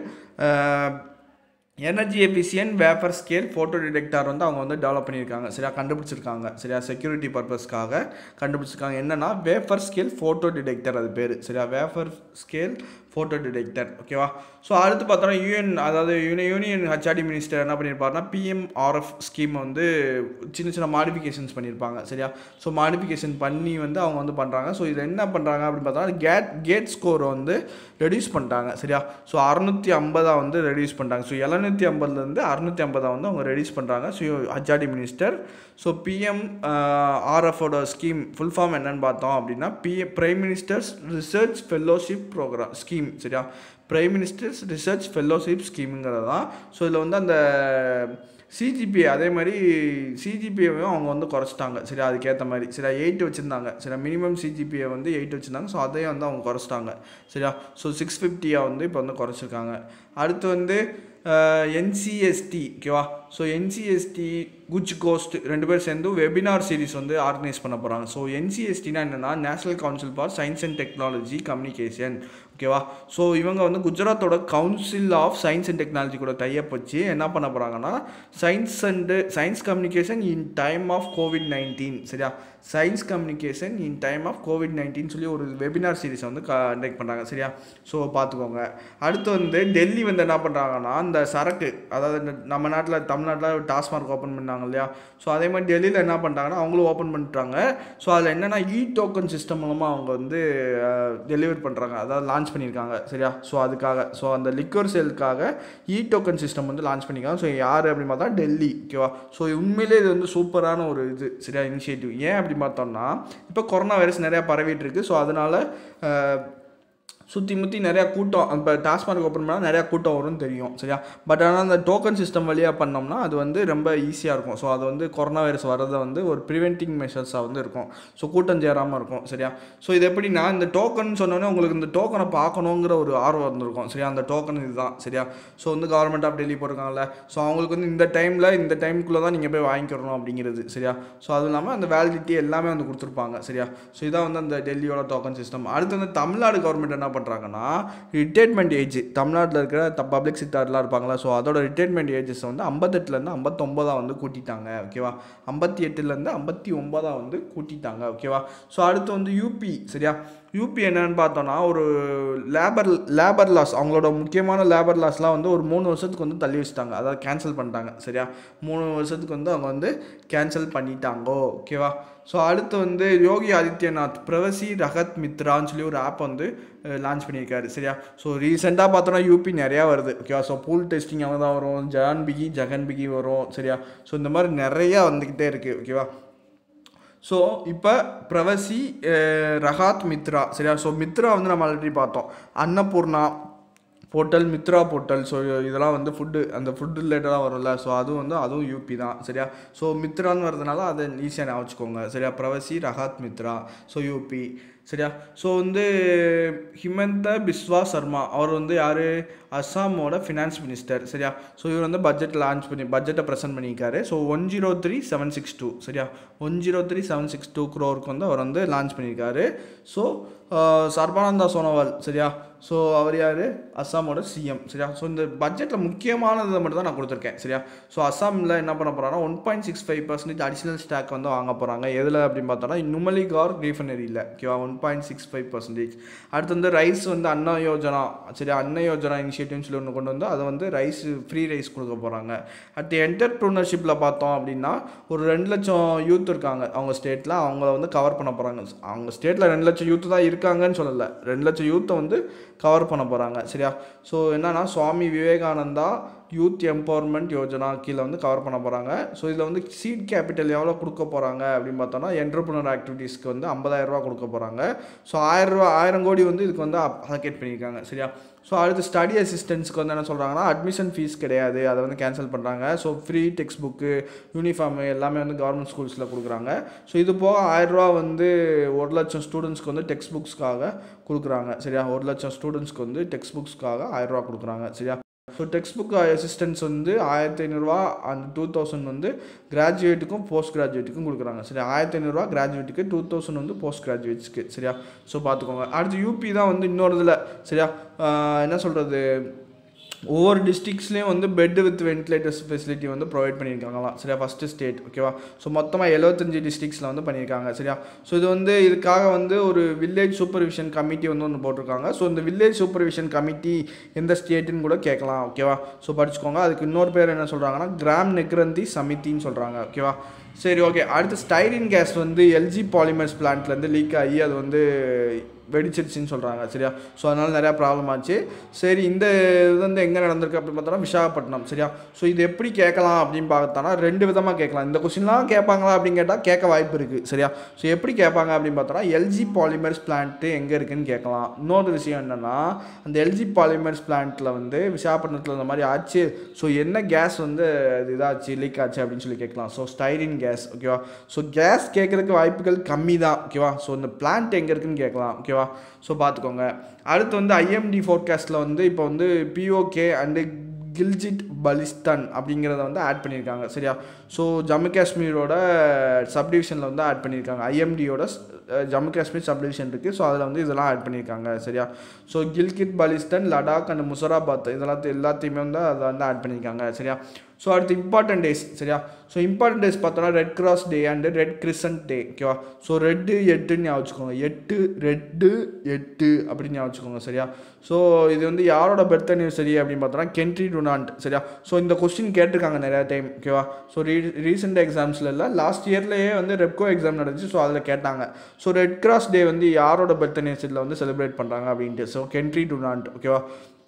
energy efficient wafer scale photo detector வந்து அவங்க வந்து டெவலப் பண்ணியிருக்காங்க சரியா கண்டுபிடிச்சிருக்காங்க சரியா செக்யூரிட்டி பர்பஸ்க்காக கண்டுபிடிச்சிருக்காங்க என்னென்னா வேஃபர் ஸ்கேல் ஃபோட்டோ டிடெக்டர் அது பேர் சரியா வேஃபர் ஸ்கேல் ஃபோட்டோ டிடெக்டர் ஓகேவா ஸோ அடுத்து பார்த்தோன்னா யூஎன் அதாவது யூனி யூனியன் ஹச்ஆர்டி மினிஸ்டர் என்ன பண்ணியிருப்பாருன்னா பிஎம்ஆர்எஃப் ஸ்கீம் வந்து சின்ன சின்ன மாடிஃபிகேஷன்ஸ் பண்ணியிருப்பாங்க சரியா ஸோ மாடிஃபிகேஷன் பண்ணி வந்து அவங்க வந்து பண்ணுறாங்க ஸோ இது என்ன பண்ணுறாங்க அப்படின்னு பார்த்தோன்னா கேட் கேட் ஸ்கோரை வந்து ரெடியூஸ் பண்ணிட்டாங்க சரியா ஸோ அறநூற்றி ஐம்பதாக வந்து ரெடியூஸ் பண்ணிட்டாங்க ஸோ எழுநூற்றி ஐம்பதுலேருந்து அறுநூற்றி ஐம்பதாக வந்து அவங்க ரெடியூஸ் பண்ணுறாங்க so HRD minister so PM ஆர்எஃபோட ஸ்கீம் ஃபுல் ஃபார்ம் என்னன்னு பார்த்தோம் அப்படின்னா PM prime minister's research fellowship programme scheme சரியா பிரைம் மினிஸ்டர்ஸ் ரிசர்ச் ஃபெல்லோஷிப் ஸ்கீமுங்கிறது தான் ஸோ இதில் வந்து அந்த சிஜிபிஏ அதே மாதிரி சிஜிபிஏவையும் அவங்க வந்து குறைச்சிட்டாங்க சரி அதுக்கேற்ற மாதிரி சரியா எயிட் வச்சுருந்தாங்க சரியா மினிமம் சிஜிபிஏ வந்து எயிட் வச்சுருந்தாங்க ஸோ அதையும் வந்து அவங்க குறைச்சிட்டாங்க சரியா ஸோ சிக்ஸ் ஃபிஃப்டியாக வந்து இப்போ வந்து குறைச்சிருக்காங்க அடுத்து வந்து என்சிஎஸ்டி ஓகேவா ஸோ என்சிஎஸ்டி குச் கோஸ்ட் ரெண்டு பேர் சேர்ந்து வெபினார் சீரிஸ் வந்து ஆர்கனைஸ் பண்ண போகிறாங்க ஸோ என்சிஎஸ்டினா என்னென்னா national council for science and technology communication ஓகேவா ஸோ இவங்க வந்து குஜராத்தோட council of science and technology கூட டைப் வச்சு என்ன பண்ண போகிறாங்கன்னா science and science communication in time of COVID nineteen சரியா science communication in time of COVID nineteen சொல்லி ஒரு வெபினார் சீரிஸ் வந்து கண்டக்ட் பண்ணுறாங்க சரியா ஸோ பார்த்துக்கோங்க அடுத்து வந்து டெல்லி வந்து என்ன பண்ணுறாங்கன்னா இந்த சரக்கு அதாவது இந்த நம்ம நாட்டில் தமிழ்நாட்டில் டாஸ்மார்க் ஓப்பன் பண்ணாங்க இல்லையா ஸோ அதே மாதிரி டெல்லியில் என்ன பண்ணிட்டாங்கன்னா அவங்களும் ஓப்பன் பண்ணிட்டாங்க ஸோ அதில் என்னென்னா இ டோக்கன் சிஸ்டம் மூலமாக அவங்க வந்து டெலிவர் பண்ணுறாங்க அதாவது லான்ச் பண்ணியிருக்காங்க சரியா ஸோ அதுக்காக ஸோ அந்த லிக்வர் சேலுக்காக இ டோக்கன் சிஸ்டம் வந்து லான்ச் பண்ணியிருக்காங்க ஸோ யார் அப்படின்னு பார்த்தா டெல்லி ஓகேவா ஸோ உண்மையிலே இது வந்து சூப்பரான ஒரு இது சரியா இனிஷியேட்டிவ் ஏன் அப்படி பார்த்தோம்னா இப்போ கொரோனா வைரஸ் நிறையா பரவிட்டு இருக்கு ஸோ அதனால அஹ், சுற்றி முற்றி நிறையா கூட்டம் இப்போ டாஸ்மார்க் ஓப்பன் பண்ணால் நிறையா கூட்டம் வரும்னு தெரியும் சரியா பட் ஆனால் அந்த டோக்கன் சிஸ்டம் வழியாக பண்ணோம்னா அது வந்து ரொம்ப ஈஸியாக இருக்கும் ஸோ அது வந்து கொரோனா வைரஸ் வர்றதை வந்து ஒரு ப்ரிவென்டிங் மெஷர்ஸாக வந்து இருக்கும் ஸோ கூட்டம் சேராமல் இருக்கும் சரியா ஸோ இது எப்படின்னா இந்த டோக்கன் சொன்னோன்னே உங்களுக்கு இந்த டோக்கனை பார்க்கணுங்கிற ஒரு ஆர்வம் இருந்திருக்கும் சரியா அந்த டோக்கன் இதுதான் சரியா ஸோ வந்து கவர்மெண்ட் ஆஃப் டெல்லி போட்டிருக்காங்கல்ல ஸோ அவங்களுக்கு வந்து இந்த டைமில் இந்த டைமுக்குள்ளே தான் நீங்கள் போய் வாங்கிக்கிறணும் அப்படிங்கிறது சரியா ஸோ அதுவும் இல்லாமல் அந்த வேலிடிட்டி எல்லாமே வந்து கொடுத்துருப்பாங்க சரியா ஸோ இதான் வந்து அந்த டெல்லியோட டோக்கன் சிஸ்டம் அடுத்து வந்து தமிழ்நாடு கவர்மெண்ட் என்ன பண்ணுறாங்கன்னா ரிட்டைர்மெண்ட் ஏஜ் தமிழ்நாட்டில் இருக்கிற த பப்ளிக் செக்டார்லாம் இருப்பாங்களா ஸோ அதோட ரிட்டைர்மெண்ட் ஏஜஸ் வந்து ஐம்பத்தெட்டுலேருந்து ஐம்பத்தொம்போதா வந்து கூட்டிட்டாங்க ஓகேவா ஐம்பத்தி எட்டுலேருந்து ஐம்பத்தி ஒம்போதா வந்து கூட்டிட்டாங்க ஓகேவா ஸோ அடுத்து வந்து யூபி சரியா யூபி என்னன்னு பார்த்தோன்னா ஒரு லேபர் லேபர் லாஸ் அவங்களோட முக்கியமான லேபர் லாஸ்லாம் வந்து ஒரு மூணு வருஷத்துக்கு வந்து தள்ளி வச்சுட்டாங்க அதாவது கேன்சல் பண்ணிட்டாங்க சரியா மூணு வருஷத்துக்கு வந்து அவங்க வந்து கேன்சல் பண்ணிட்டாங்கோ ஓகேவா ஸோ அடுத்து வந்து யோகி ஆதித்யநாத் பிரவசி ரகத் மித்ரான்னு சொல்லி ஒரு ஆப் வந்து லான்ச் பண்ணியிருக்காரு சரியா ஸோ ரீசெண்டாக பார்த்தோன்னா யூபி நிறையா வருது ஓகேவா ஸோ பூல் டெஸ்டிங் அவங்க தான் வரும் ஜான் பிகி ஜெகன் பிகி வரும் சரியா ஸோ இந்த மாதிரி நிறையா வந்துக்கிட்டே இருக்குது ஓகேவா ஸோ இப்போ பிரவசி அஹ், ரகாத் மித்ரா சரியா ஸோ மித்ரா வந்து நம்ம ஆல்ரெடி பார்த்தோம் Annapurna portal Mitra portal so இதெல்லாம் வந்து ஃபுட்டு அந்த ஃபுட்டு ரிலேட்டடாக வரும்ல ஸோ அதுவும் வந்து அதுவும் யூபி தான் சரியா ஸோ மித்ரான்னு வரதுனால அதை ஈஸியாக ஞாபகம் வச்சுக்கோங்க சரியா பிரவசி ரகாத் மித்ரா ஸோ யூபி சரியா ஸோ வந்து ஹிமந்த பிஸ்வா சர்மா அவர் வந்து யார் அஸ்ஸாமோட ஃபினான்ஸ் மினிஸ்டர் சரியா ஸோ இவர் வந்து பட்ஜெட் லான்ச் பண்ணி பட்ஜெட்டை ப்ரெசென்ட் பண்ணியிருக்காரு so one zero three seven six two சரியா one zero three seven six two க்ரோருக்கு வந்து அவர் வந்து லான்ச் பண்ணியிருக்காரு ஸோ சர்பானந்தா சோனோவால் சரியா ஸோ அவர் யார் அஸ்ஸாமோட சிஎம் சரியா ஸோ இந்த பட்ஜெட்டில் முக்கியமானதை மட்டும் தான் நான் கொடுத்துருக்கேன் சரியா ஸோ அஸ்ஸாமில் என்ன பண்ண போகிறாங்கன்னா one point six five percentage additional stock வந்து வாங்க போகிறாங்க எதில் அப்படின்னு பார்த்தோன்னா நுமலிகார் ரீஃபனரியில் ஓகேவா one point six five percentage அடுத்து வந்து ரைஸ் வந்து அண்ணா யோஜனா சரியா அன்ன யோஜனா இனிஷியேட்டிவ்னு சொல்லி ஒன்று கொண்டு வந்து அதை வந்து ரைஸ் ஃப்ரீ ரைஸ் கொடுக்க போகிறாங்க அடுத்து என்டர்ப்ரூனர்ஷிப்பில் பார்த்தோம் அப்படின்னா ஒரு ரெண்டு லட்சம் யூத் இருக்காங்க அவங்க ஸ்டேட்டில் அவங்கள வந்து கவர் பண்ண போகிறாங்க அவங்க ஸ்டேட்டில் ரெண்டு லட்சம் யூத் தான் இருக்காங்கன்னு சொல்லலை ரெண்டு லட்சம் யூத்தை வந்து கவர் பண்ண போகிறாங்க சரியா ஸோ என்னன்னா சுவாமி விவேகானந்தா யூத் எம்பவர்மெண்ட் யோஜனா கீழே வந்து கவர் பண்ண போகிறாங்க ஸோ இதில் வந்து சீட் கேபிட்டல் எவ்வளோ கொடுக்க போகிறாங்க அப்படின்னு பார்த்தோன்னா என்டர்பிரினர் ஆக்டிவிட்டீஸ்க்கு வந்து 50000 ரூபா கொடுக்க போகிறாங்க ஸோ ஆயிரம் ரூபா ஆயிரம் கோடி வந்து இதுக்கு வந்து அலோகேட் பண்ணியிருக்காங்க சரியா ஸோ அடுத்து ஸ்டடி அசிஸ்டன்ஸ்க்கு வந்து என்ன சொல்கிறாங்கன்னா அட்மிஷன் ஃபீஸ் கிடையாது அதை வந்து கேன்சல் பண்ணுறாங்க so free textbook uniform எல்லாமே வந்து கவர்மெண்ட் ஸ்கூல்ஸில் கொடுக்குறாங்க ஸோ இது போக ஆயிரரூவா வந்து ஒரு லட்சம் ஸ்டூடெண்ட்ஸ்க்கு வந்து டெக்ஸ்ட் புக்ஸ்க்காக கொடுக்குறாங்க சரியா ஒரு லட்சம் ஸ்டூடெண்ட்ஸ்க்கு வந்து டெக்ஸ்ட் புக்ஸ்க்காக ஆயிரரூவா கொடுக்குறாங்க சரியா ஸோ டெக்ஸ்ட் புக் அசிஸ்டன்ஸ் வந்து ஆயிரத்தி ஐநூறுரூவா அந்த டூ தௌசண்ட் வந்து கிராஜுவேட்டுக்கும் போஸ்ட் கிராஜுவேட்டுக்கும் கொடுக்குறாங்க சரி ஆயிரத்தி ஐநூறுரூவா கிராஜுவேட்டுக்கு டூ தௌசண்ட் வந்து போஸ்ட் கிராஜுவேட்ஸ்க்கு சரியா ஸோ பார்த்துக்கோங்க அடுத்து யூபி தான் வந்து இன்னொரு இதில் சரியா ஆஹ் என்ன சொல்கிறது ஒவ்வொரு டிஸ்ட்ரிக்ஸ்லேயும் வந்து பெட் வித் வென்டிலேட்டர்ஸ் ஃபெசிலிட்டி வந்து ப்ரொவைட் பண்ணியிருக்காங்களாம் சரியா ஃபஸ்ட்டு ஸ்டேட் ஓகேவா ஸோ மொத்தமாக எழுபத்தஞ்சு டிஸ்ட்ரிக்ஸில் வந்து பண்ணியிருக்காங்க சரியா ஸோ இது வந்து இதுக்காக வந்து ஒரு வில்லேஜ் சூப்பர்விஷன் கமிட்டி வந்து ஒன்று போட்டிருக்காங்க ஸோ இந்த வில்லேஜ் சூப்பர்விஷன் கமிட்டி எந்த ஸ்டேட்டுன்னு கூட கேட்கலாம் ஓகேவா ஸோ படிச்சுக்கோங்க அதுக்கு இன்னொரு பேர் என்ன சொல்கிறாங்கன்னா கிராம் நெக்ரந்தி சமிதின்னு சொல்கிறாங்க ஓகேவா சரி ஓகே அடுத்து ஸ்டைரின் கேஸ் வந்து எல்ஜி பாலிமர்ஸ் பிளான்ட்லேருந்து லீக் ஆகி அது வந்து வெடிச்சிருச்சுன்னு சொல்கிறாங்க சரியா ஸோ அதனால் நிறையா ப்ராப்ளம் ஆச்சு சரி இந்த இது வந்து எங்கே நடந்திருக்கு அப்படின்னு பார்த்தோன்னா விசாகப்பட்டினம் சரியா ஸோ இது எப்படி கேட்கலாம் அப்படின்னு பார்த்தோன்னா ரெண்டு விதமாக கேட்கலாம் இந்த கொஸ்டின்லாம் கேட்பாங்களா அப்படின்னு கேட்டால் கேட்க வாய்ப்பு இருக்குது சரியா ஸோ எப்படி கேட்பாங்க அப்படின்னு பார்த்தோன்னா எல்ஜி பாலிமர்ஸ் பிளான்ட்டு எங்கே இருக்குன்னு கேட்கலாம் இன்னொரு விஷயம் என்னென்னா அந்த எல்ஜி பாலிமர்ஸ் பிளான்ட்டில் வந்து விசாகப்பட்டினத்தில் இந்த மாதிரி ஆச்சு ஸோ என்ன கேஸ் வந்து அது இதாச்சு லீக் ஆச்சு அப்படின்னு சொல்லி கேட்கலாம் ஸோ ஸ்டைரின் கேஸ் ஓகேவா ஸோ கேஸ் கேட்குறதுக்கு வாய்ப்புகள் கம்மி தான் ஓகேவா ஸோ இந்த பிளான்ட் எங்கே இருக்குன்னு கேட்கலாம் ஓகேவா ஸோ பார்த்துக்கோங்க அடுத்து வந்து ஐஎம்டி ஃபோர்காஸ்ட்டில் வந்து இப்போ வந்து பிஓகே அண்டு கில்ஜிட் பலிஸ்தான் அப்படிங்கிறத வந்து ஆட் பண்ணியிருக்காங்க சரியா ஸோ ஜம்மு காஷ்மீரோட சப்டிவிஷனில் வந்து ஆட் பண்ணியிருக்காங்க ஐஎம்டியோட ஜம்மு காஷ்மீர் சப்டிவிஷன் இருக்குது ஸோ அதில் வந்து இதெல்லாம் ஆட் பண்ணியிருக்காங்க சரியா ஸோ கில்கிட் பலிஸ்தான் லடாக் அண்ட் முசராபாத் இதெல்லாம் எல்லாத்தையுமே வந்து அதை வந்து ஆட் பண்ணியிருக்காங்க சரியா ஸோ அடுத்து இம்பார்ட்டன்ட் டேஸ் சரியா ஸோ இம்பார்ட்டன்ட் டேஸ் பார்த்தோன்னா red cross day and red crescent day ஓகேவா ஸோ ரெட்டு எட்டுன்னு ஞாபகம் வச்சுக்கோங்க எட்டு ரெட்டு எட்டு அப்படின்னு ஞாபகம் வச்சுக்கோங்க சரியா ஸோ இது வந்து யாரோட பர்த் அனிவர்சரி அப்படின்னு பார்த்தோன்னா கென்ட்ரி டுனாண்ட் சரியா ஸோ இந்த கொஸ்டின் கேட்டிருக்காங்க நிறையா டைம் ஓகேவா ஸோ ரீ ரீசெண்ட் எக்ஸாம்ஸில் இல்லை லாஸ்ட் இயர்லேயே வந்து ரெப்கோ எக்ஸாம் நடந்துச்சு ஸோ அதில் கேட்டாங்க ஸோ ரெட் கிராஸ் டே வந்து யாரோட பர்த் அனிவர்சரியில் வந்து செலிப்ரேட் பண்ணுறாங்க அப்படின்ட்டு ஸோ கென்ட்ரி டுனாண்ட் ஓகேவா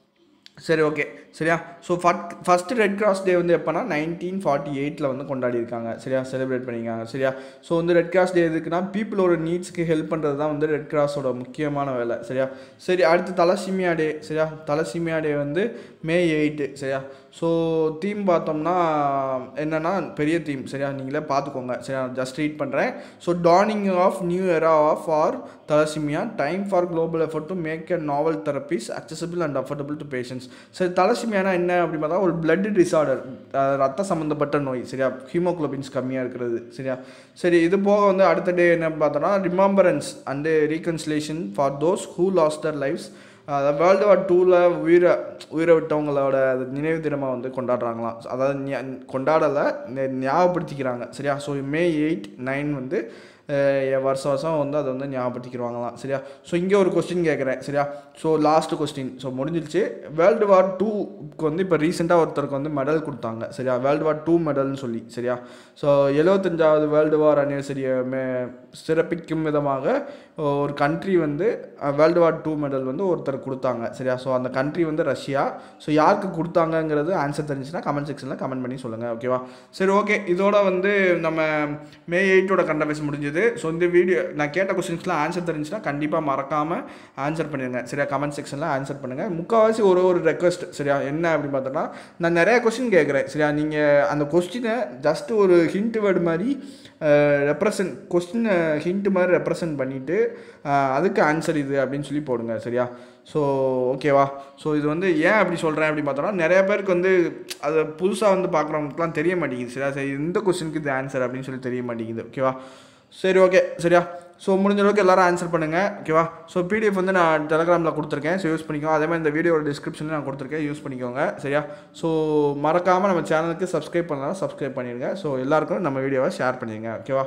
சரி ஓகே சரியா ஸோ ஃபட் ஃபஸ்ட்டு ரெட் கிராஸ் டே வந்து எப்போனா நைன்டீன் ஃபார்ட்டி எயிட்டில் வந்து கொண்டாடி இருக்காங்க சரியா செலிப்ரேட் பண்ணியிருக்காங்க சரியா ஸோ வந்து ரெட் கிராஸ் டே எதுக்குன்னா பீப்புளோட நீட்ஸ்க்கு ஹெல்ப் பண்ணுறது தான் வந்து ரெட் கிராஸோட முக்கியமான வேலை சரியா சரி அடுத்து தலசீமியா டே சரியா தலசீமியா டே வந்து மே எயிட்டு சரியா ஸோ தீம் பார்த்தோம்னா என்னென்னா பெரிய தீம் சரியா நீங்களே பார்த்துக்கோங்க சரியா ஜஸ்ட் ரீட் பண்ணுறேன் ஸோ டார்னிங் of new era of for thalassaemia time for global effort to make a novel therapies accessible and affordable to patients சரி தலசிமியானா என்ன அப்படின்னு பார்த்தா ஒரு பிளட் டிஸார்டர் ரத்த சம்மந்தப்பட்ட நோய் சரியா ஹீமோக்ளோபின்ஸ் கம்மியாக இருக்கிறது சரியா சரி இது போக வந்து அடுத்த டே என்ன பார்த்தோன்னா remembrance and reconciliation for those who lost their lives அதாவது வேர்ல்டு வார் டூவில் உயிரை உயிரை விட்டவங்களோட அது நினைவு தினமாக வந்து கொண்டாடுறாங்களாம் அதாவது ஞா- கொண்டாடலை நெ- ஞாபகப்படுத்திக்கிறாங்க சரியா ஸோ மே எயிட் நைன் வந்து அஹ், வருஷம் வருஷம் வந்து அதை வந்து ஞாபகப்படுத்திக்கிடுவாங்களாம் சரியா ஸோ இங்கே ஒரு கொஸ்டின் கேட்குறேன் சரியா ஸோ லாஸ்ட் கொஸ்டின் ஸோ முடிஞ்சிருச்சு வேர்ல்டு வார் டூக்கு வந்து இப்போ ரீசெண்டாக ஒருத்தருக்கு வந்து மெடல் கொடுத்தாங்க சரியா வேர்ல்டு வார் டூ மெடல்னு சொல்லி சரியா ஸோ எழுபத்தஞ்சாவது வேர்ல்டு வார் அனிவர்சரியை மே சிறப்பிக்கும் விதமாக ஒரு கண்ட்ரி வந்து வேர்ல்டு வார் டூ மெடல் வந்து ஒருத்தர் கொடுத்தாங்க சரியா ஸோ அந்த கண்ட்ரி வந்து ரஷ்யா ஸோ யாருக்கு கொடுத்தாங்கங்கிறது ஆன்சர் தெரிஞ்சுன்னா கமெண்ட் செக்ஷனில் கமெண்ட் பண்ணி சொல்லுங்கள் ஓகேவா சரி ஓகே இதோட வந்து நம்ம மே எயிட்டோட கண்டபேஸ் முடிஞ்சது ஸோ இந்த வீடியோ நான் கேட்ட கொஸ்டின்ஸ்லாம் ஆன்சர் தெரிஞ்சுன்னா கண்டிப்பாக மறக்காமல் ஆன்சர் பண்ணிடுங்க சரியா கமெண்ட் செக்ஷனில் ஆன்சர் பண்ணுங்கள் முக்கால்வாசி ஒரு ஒரு ரெக்வஸ்ட் சரியா என்ன அப்படின்னு பார்த்தோன்னா நான் நிறைய கொஸ்டின் கேட்குறேன் சரியா நீங்கள் அந்த கொஸ்டினை ஜஸ்ட் ஒரு ஹிண்ட் வேர்டு மாதிரி ரெப்ரசன்ட் கொஸ்டினை ஹிண்ட் மாதிரி ரெப்ரசன்ட் பண்ணிவிட்டு அதுக்கு ஆன்சர் இது அப்படின்னு சொல்லி போடுங்க சரியா ஸோ ஓகேவா ஸோ இது வந்து ஏன் அப்படி சொல்கிறேன் அப்படின்னு பார்த்தோன்னா நிறைய பேருக்கு வந்து அதை புதுசாக வந்து பார்க்குறவங்களுக்குலாம் தெரிய மாட்டேங்குது சரியா சரி இந்த கொஸ்டினுக்கு இது ஆன்சர் அப்படின்னு சொல்லி தெரிய மாட்டேங்குது ஓகேவா சரி ஓகே சரியா ஸோ முடிஞ்ச அளவுக்கு எல்லாரும் ஆன்சர் பண்ணுங்கள் ஓகேவா ஸோ பிடிஎஃப் வந்து நான் டெலகிராமில் கொடுத்துருக்கேன் ஸோ யூஸ் பண்ணிக்கோங்க அதே மாதிரி இந்த வீடியோட டிஸ்கிரிப்ஷனில் நான் கொடுத்துருக்கேன் யூஸ் பண்ணிக்கோங்க சரியா ஸோ மறக்காமல் நம்ம சேனலுக்கு சப்ஸ்கிரைப் பண்ணலாம் சப்ஸ்கிரைப் பண்ணிடுங்க ஸோ எல்லாருக்கும் நம்ம வீடியோவை ஷேர் பண்ணிடுங்க ஓகேவா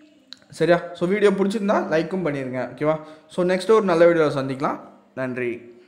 சரியா ஸோ வீடியோ பிடிச்சிருந்தா லைக்கும் பண்ணிடுங்க ஓகேவா ஸோ நெக்ஸ்ட் ஒரு நல்ல வீடியோவை சந்திக்கலாம் நன்றி